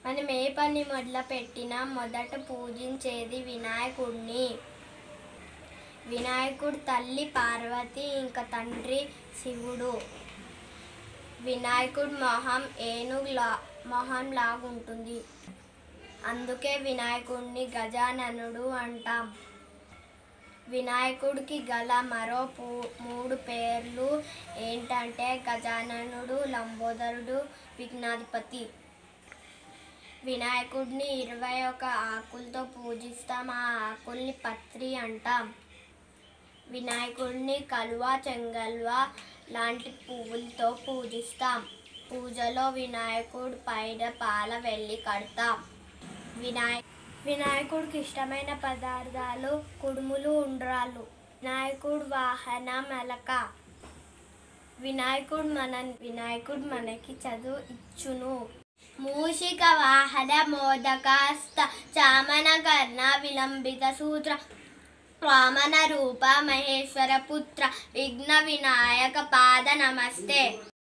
మనం ఏ పని మొదలు పెట్టినా మొదట పూజించేది వినాయకుడిని వినాయకుడు తల్లి పార్వతి ఇంకా తండ్రి శివుడు వినాయకుడు మొహం ఏనుగులా మొహం లాగుంటుంది అందుకే వినాయకుడిని గజాననుడు అంటాం వినాయకుడికి గల మరో పూ మూడు పేర్లు ఏంటంటే గజాననుడు లంబోదరుడు విఘ్నాధిపతి వినాయకుడిని ఇరవై ఒక ఆకులతో పూజిస్తాం ఆ ఆకుల్ని పత్రి అంటాం వినాయకుడిని కలువ చెంగల్వ లాంటి పువ్వులతో పూజిస్తాం పూజలో వినాయకుడు పైన పాల వెళ్ళి కడతాం వినాయ వినాయకుడికి ఇష్టమైన పదార్థాలు కుడుములు ఉండ్రాళ్ళు వినాయకుడు వాహన మెలక వినాయకుడు మన వినాయకుడు మనకి చదువు ఇచ్చును మూషిక వాహన మోదకాస్త చామన కర్ణ విలంబిత సూత్ర వామన రూప మహేశ్వర పుత్ర విఘ్న వినాయక పాద నమస్తే